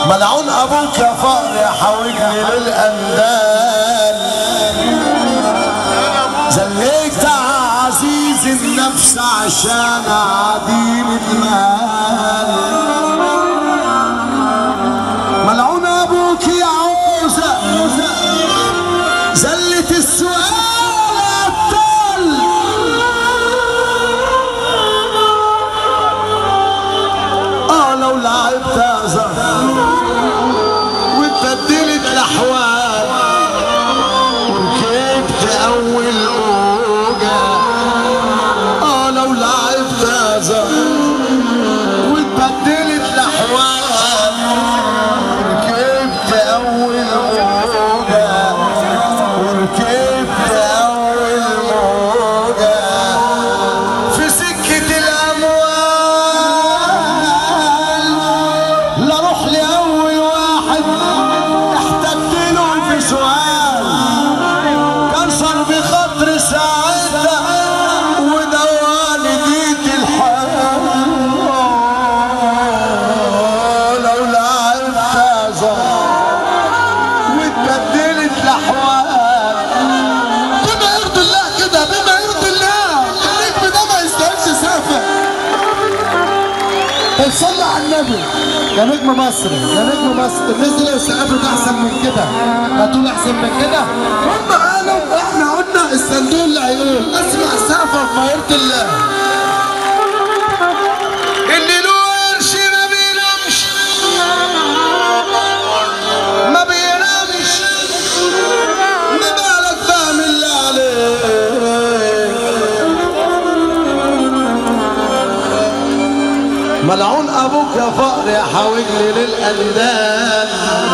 ملعون ابوك يا فقر يا حاوجني للاندال زليت عزيز النفس عشان عديم المال ملعون ابوك يا عوزة زلت السؤال التل اه لو لعبت ازهر واتبدلت الاحوال وركبت اول اوجه اه لو لعبت ازهر واتبدلت الاحوال وركبت اول موجه وركبت اول موجه في سكه الاموال لا روح لاول واحد احتجت له في سؤال كسر بخاطر ساعتها ودواني ديت الحال لو لعبت ازهر واتبدلت الاحوال بما يرضي الله كده بما يرضي الله النجم ده ما يستاهلش سافة طب صلي على النبي يا نجم مصر يا نجم مصر الناس دي لو سقفت احسن من كده هتقول احسن من كده هم قالوا احنا قلنا الصندوق اللي هيقول اسمع سقفه بما يرضي الله اللي له قرش ما بينامش ما بينامش ما بالك فاهم اللي عليك ملعون ابوك يا فقر يا حاوجني للاندال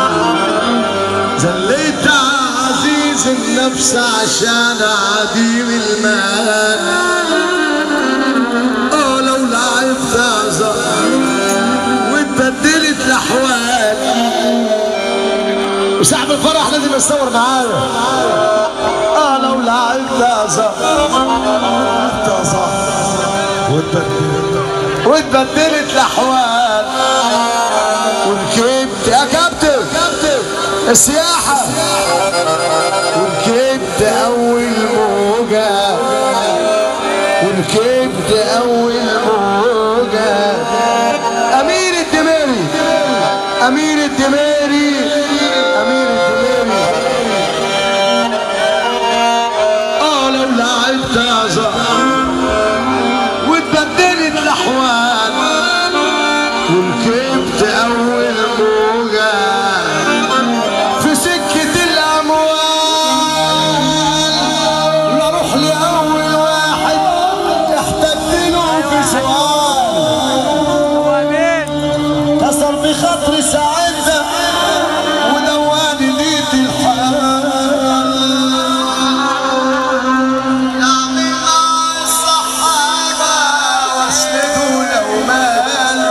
زليت عزيز النفس عشان عديم المال اه لو لعبت ازهر واتبدلت الاحوال وصاحب الفرح لازم يتصور معايا اه لو لعبت ازهر لعبت ازهر واتبدلت واتبدلت الاحوال وركبت يا كابتن السياحه وركبت اول موجه وركبت اول موجة امير الدميري امير الدميري امير الدميري اه لو لعبت ازهر واتبدلت الاحوال وركبت اول موجة في سكة الاموال لا اروح لاول واحد احتجت له في سؤال كسر بخاطري ساعتها ودواني ليت الحال اعمل مع الصحابة واسنده لو مال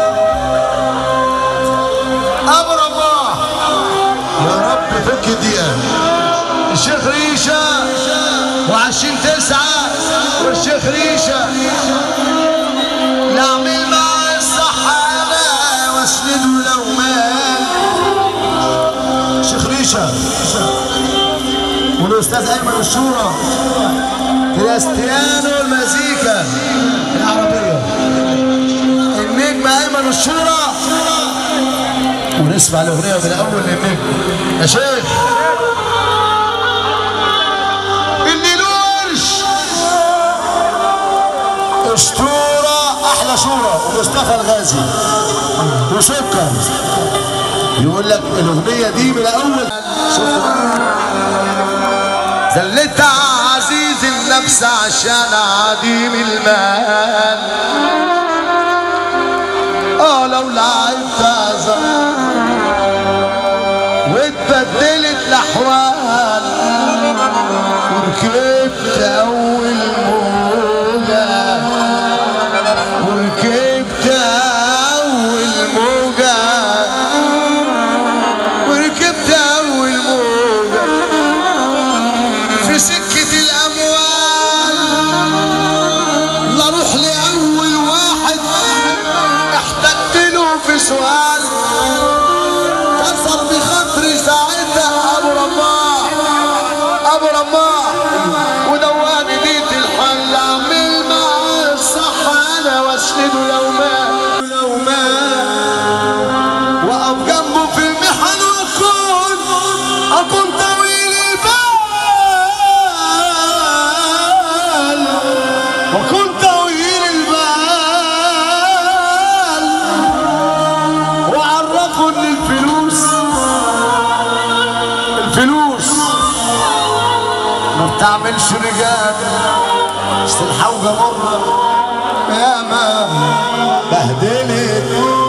ابو رباح يا رب فك دقيقة الشيخ ريشة وعشرين تسعة والشيخ ريشة نعمل مع الصحابة واسنده لو مال شيخ ريشة والأستاذ أيمن الشورى كريستيانو المزيكا العربية النجم أيمن الشورى ونسمع الأغنية من الأول للنجم يا شيخ اللي له قرش اسطوره احلى صوره ومصطفى الغازي وسكر يقول لك الاغنيه دي من الاول زلت عزيز النفس عشان عديم المال اه لو لعبت ازهر واتبدلت الاحوال وركبت اول موجه وركبت اول موجه وركبت اول موجه في سكه الاموال لا اروح لاول واحد احتجت له في سؤال ابو رماح ودواني ديت الحل اعمل معاه الصح انا واسنده لو مات لو مات واقف جنبه في المحن واكون اكون طويل البال واكون طويل البال وعرفوا ان الفلوس الفلوس ما بتعملش رجال مش الحوجه مره ياما بهدلت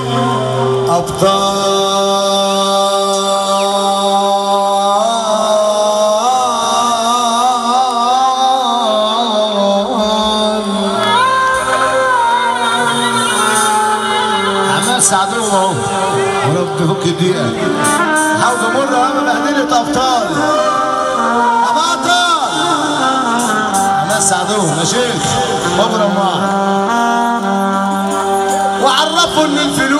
ابطال عمال ساعدوهم اهو ورب فك دقيقه حاولوا مره اما بهدلت ابطال ابطال عمال ساعدوهم يا شيخ ابو رماح وعرفوا ان الفلوس